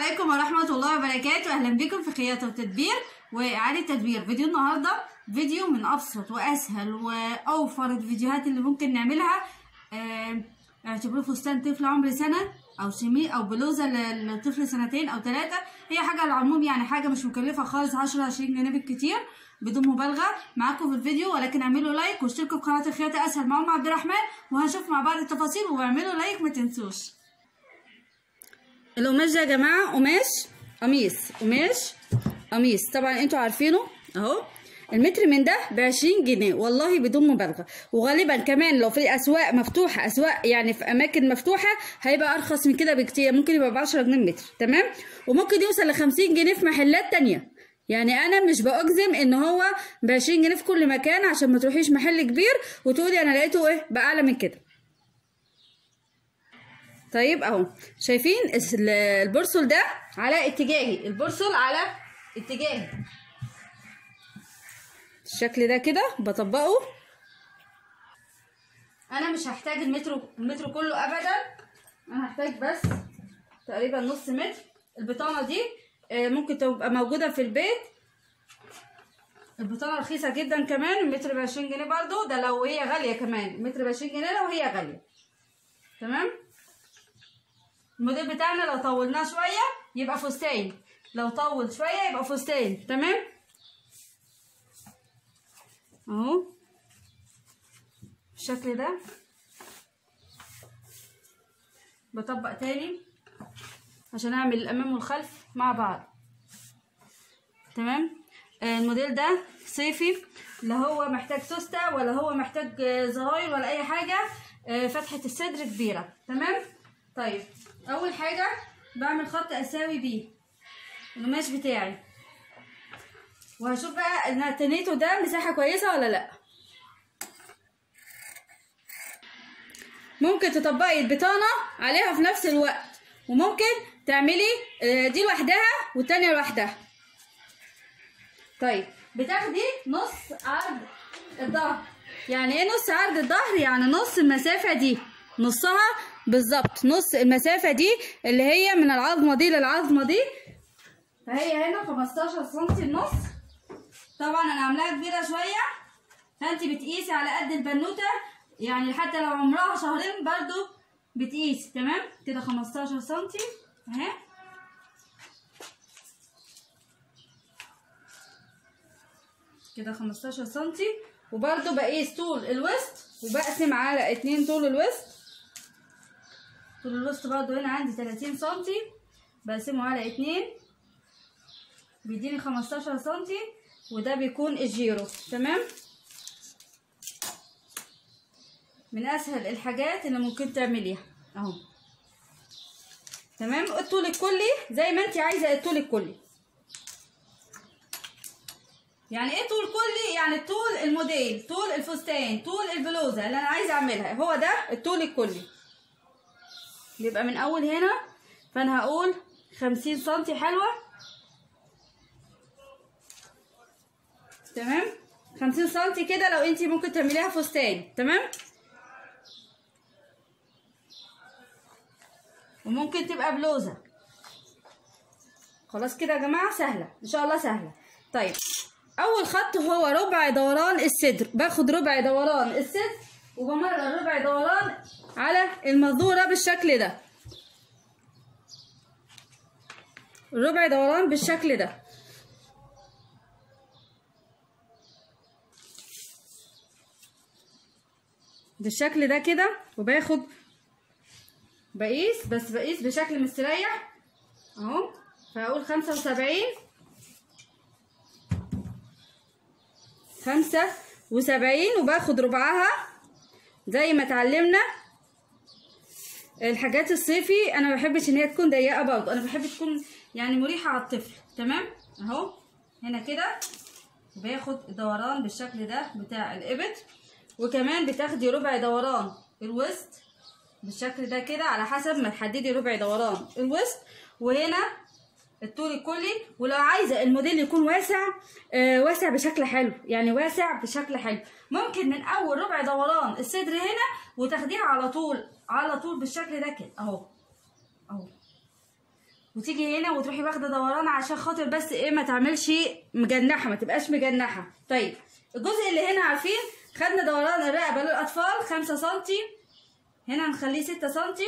عليكم ورحمة الله وبركاته أهلا بكم في خياطة وتدبير وإعادة تدبير فيديو النهاردة فيديو من أبسط وأسهل وأوفر الفيديوهات اللي ممكن نعملها آه، اعتبروه فستان طفل عمر سنة أو شميل أو بلوزة للطفل سنتين أو ثلاثة هي حاجة على العموم يعني حاجة مش مكلفة خالص عشرة عشرين جنيه بالكتير بدون مبالغة معاكم في الفيديو ولكن اعملوا لايك واشتركوا في قناة الخياطة أسهل مع أم عبد الرحمن وهنشوف مع بعض التفاصيل واعملوا لايك ما تنسوش القماش ده يا جماعه قماش قميص قماش قميص طبعا انتوا عارفينه اهو المتر من ده ب 20 جنيه والله بدون مبالغه وغالبا كمان لو في اسواق مفتوحه اسواق يعني في اماكن مفتوحه هيبقى ارخص من كده بكتير ممكن يبقى ب 10 جنيه المتر تمام وممكن يوصل ل 50 جنيه في محلات تانية يعني انا مش باجزم ان هو ب 20 جنيه في كل مكان عشان ما تروحيش محل كبير وتقولي انا لقيته ايه باعلى من كده طيب اهو شايفين ال- البرسل ده على اتجاهي البرسل على اتجاهي الشكل ده كده بطبقه انا مش هحتاج المتر المتر كله ابدا انا هحتاج بس تقريبا نص متر البطانه دي آه، ممكن تبقى موجوده في البيت البطانه رخيصه جدا كمان المتر ب 20 جنيه برضو ده لو هي غاليه كمان المتر ب 20 جنيه لو هي غاليه تمام الموديل بتاعنا لو طولناه شويه يبقى فستان لو طول شويه يبقى فستان تمام اهو بالشكل ده بطبق تاني عشان اعمل الامام والخلف مع بعض تمام آه، الموديل ده صيفي لا هو محتاج سوستة ولا هو محتاج آه، زراير ولا اي حاجه آه، فتحه الصدر كبيره تمام طيب اول حاجه بعمل خط اساوي بيه القماش بتاعي وهشوف بقى ان تنيته ده مساحه كويسه ولا لا ممكن تطبقي البطانه عليها في نفس الوقت وممكن تعملي آه، دي لوحدها والتانية لوحدها طيب بتاخدي نص عرض الظهر يعني ايه نص عرض الظهر يعني نص المسافة دي نصها بالظبط نص المسافة دي اللي هي من العظمة دي للعظمة دي فهي هنا 15 سنتي النص طبعا انا عاملاها كبيرة شوية فانت بتقيسي على قد البنوتة يعني حتى لو عمرها شهرين برضو بتقيسي تمام كده 15 سنتي اهي كده 15 سنتي وبرده بقيس طول الوسط وبقسم على اتنين طول الوسط طول الوسط برده هنا عندي 30 سنتي بقسمه على اتنين بيديني 15 سنتي وده بيكون الجيرو تمام من اسهل الحاجات اللي ممكن تعمليها اهو تمام الطول الكلي زي ما انت عايزه الطول الكلي يعني ايه طول كلي يعني طول الموديل طول الفستان طول البلوزه اللي انا عايزه اعملها هو ده الطول الكلي بيبقى من اول هنا فانا هقول خمسين سنتي حلوه تمام خمسين سنتي كده لو انتي ممكن تعمليها فستان تمام وممكن تبقى بلوزه خلاص كده يا جماعه سهله ان شاء الله سهله طيب اول خط هو ربع دوران الصدر باخد ربع دوران الصدر وبمرر ربع دوران على المنظوره بالشكل ده ربع دوران بالشكل ده بالشكل ده كده وباخد بقيس بس بقيس بشكل مستريح اهو فهقول خمسة وسبعين خمسة وسبعين وباخد ربعها زي ما اتعلمنا الحاجات الصيفي انا مبحبش ان هي تكون ضيقه برضه انا بحب تكون يعني مريحه على الطفل تمام اهو هنا كده باخد دوران بالشكل ده بتاع الابط وكمان بتاخدي ربع دوران الوسط بالشكل ده كده على حسب ما تحددي ربع دوران الوسط وهنا الطول الكلي ولو عايزه الموديل يكون واسع آه واسع بشكل حلو يعني واسع بشكل حلو ممكن من اول ربع دوران الصدر هنا وتاخديها على طول على طول بالشكل ده كده اهو اهو وتيجي هنا وتروحي واخده دوران عشان خاطر بس ايه ما تعملش مجنحه ما تبقاش مجنحه طيب الجزء اللي هنا عارفين خدنا دوران الرقبه للاطفال خمسة سنتي هنا هنخليه ستة سنتي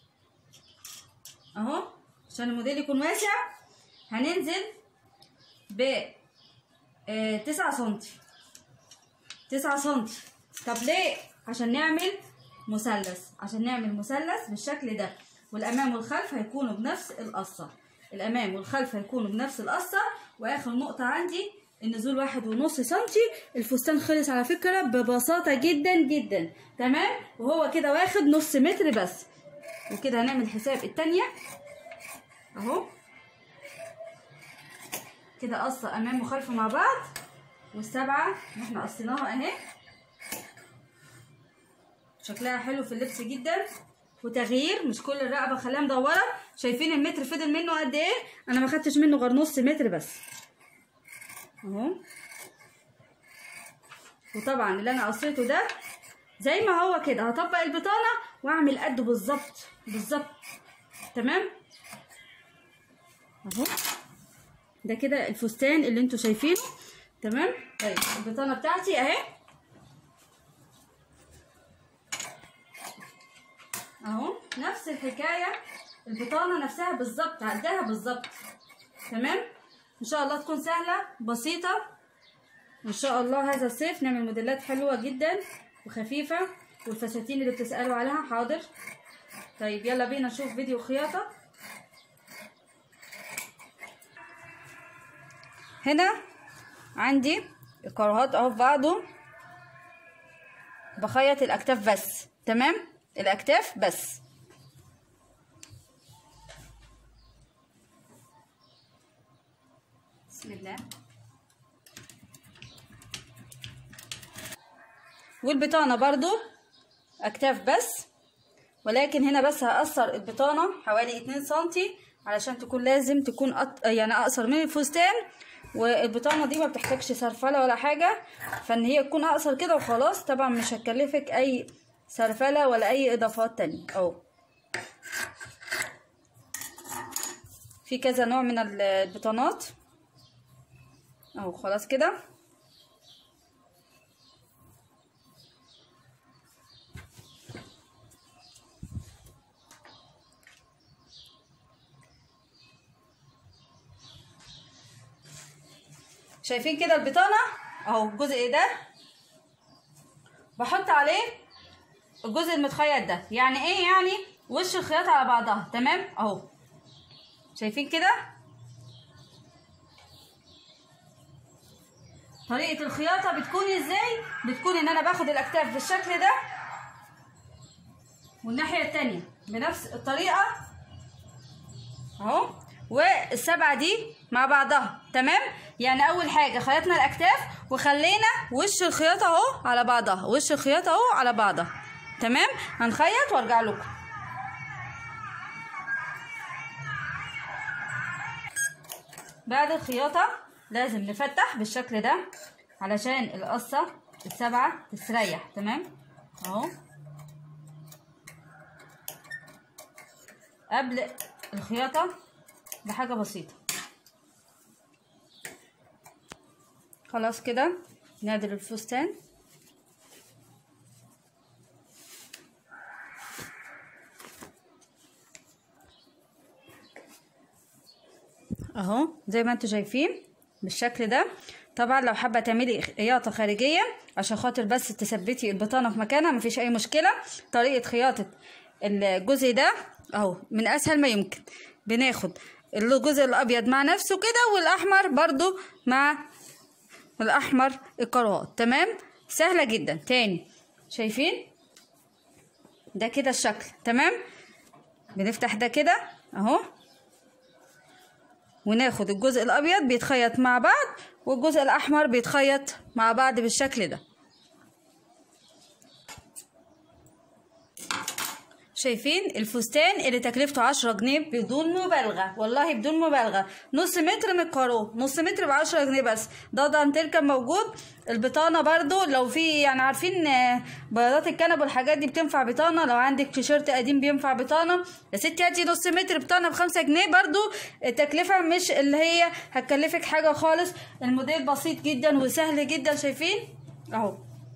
اهو عشان الموديل يكون واسع هننزل ب آه، تسعة سنتي تسعة سنتي طب ليه عشان نعمل مثلث عشان نعمل مثلث بالشكل ده والامام والخلف هيكونوا بنفس القصه الامام والخلف هيكونوا بنفس القصه واخر نقطه عندي النزول واحد ونص سنتي الفستان خلص على فكره ببساطه جدا جدا تمام وهو كده واخد نص متر بس وكده هنعمل حساب التانية اهو كده قصة امام وخلف مع بعض والسبعة اللي احنا قصيناها اهي شكلها حلو في اللبس جدا وتغيير مش كل الرقبة خليها مدورة شايفين المتر فضل منه قد ايه انا ما خدتش منه غير نص متر بس اهو وطبعا اللي انا قصيته ده زي ما هو كده هطبق البطانة واعمل قده بالظبط بالظبط تمام اهو ده كده الفستان اللي انتوا شايفينه تمام طيب البطانه بتاعتي اهي اهو نفس الحكايه البطانه نفسها بالظبط عدها بالظبط تمام ان شاء الله تكون سهله بسيطه ان شاء الله هذا الصيف نعمل موديلات حلوه جدا وخفيفه والفساتين اللي بتسالوا عليها حاضر طيب يلا بينا نشوف فيديو خياطه هنا عندي الكراهات اهو في بعضه بخيط الاكتاف بس تمام الاكتاف بس بسم الله والبطانه برضو اكتاف بس ولكن هنا بس هقصر البطانه حوالي 2 سنتي علشان تكون لازم تكون أط... يعني اقصر من الفستان والبطانه دي ما بتحتاجش سرفله ولا حاجه فان هي تكون اقصر كده وخلاص طبعا مش هتكلفك اي سرفله ولا اي اضافات تانية اهو في كذا نوع من البطانات اهو خلاص كده شايفين كده البطانة اهو الجزء ده بحط عليه الجزء المتخيط ده يعني ايه يعني وش الخياطة على بعضها تمام اهو شايفين كده طريقة الخياطة بتكون ازاي بتكون ان انا باخد الاكتاف بالشكل ده والناحية التانية بنفس الطريقة اهو والسبعة دي مع بعضها تمام يعني اول حاجة خيطنا الاكتاف وخلينا وش الخياطة اهو على بعضها وش الخياطة اهو على بعضها تمام هنخيط وارجع لكم بعد الخياطة لازم نفتح بالشكل ده علشان القصة السبعة تستريح تمام اهو قبل الخياطة بحاجة بسيطة خلاص كده نعدل الفستان اهو زي ما انتوا شايفين بالشكل ده طبعا لو حابه تعملي خياطه خارجيه عشان خاطر بس تثبتي البطانه في مكانها مفيش اي مشكله طريقه خياطه الجزء ده اهو من اسهل ما يمكن بناخد الجزء الابيض مع نفسه كده والاحمر برضو مع الاحمر الكروات تمام سهله جدا تاني شايفين ده كده الشكل تمام بنفتح ده كده اهو وناخد الجزء الابيض بيتخيط مع بعض والجزء الاحمر بيتخيط مع بعض بالشكل ده شايفين الفستان اللي تكلفته عشرة جنيه بدون مبالغة والله بدون مبالغة نص متر من الكارو نص متر بعشرة جنيه بس ده دانتيل كان موجود البطانة برضو لو في يعني عارفين آه، بياضات الكنب والحاجات دي بتنفع بطانة لو عندك تيشيرت قديم بينفع بطانة يا ستي هاتي نص متر بطانة بخمسة جنيه برضو التكلفة مش اللي هي هتكلفك حاجة خالص الموديل بسيط جدا وسهل جدا شايفين اهو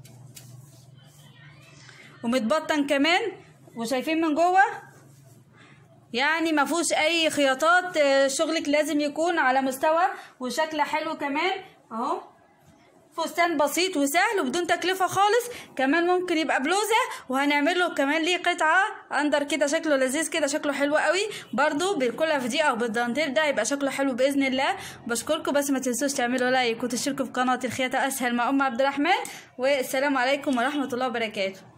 ومتبطن كمان وشايفين من جوه يعني ما فيهوش اي خياطات آه، شغلك لازم يكون على مستوى وشكل حلو كمان اهو فستان بسيط وسهل وبدون تكلفة خالص كمان ممكن يبقى بلوزة وهنعمل له كمان ليه قطعة اندر كده شكله لذيذ كده شكله حلو قوي برضو بالكل دي او بالدانتيل ده يبقى شكله حلو باذن الله بشكركم بس ما تنسوش تعملوا لايك وتشتركوا في قناة الخياطة اسهل مع ام عبد الرحمن والسلام عليكم ورحمة الله وبركاته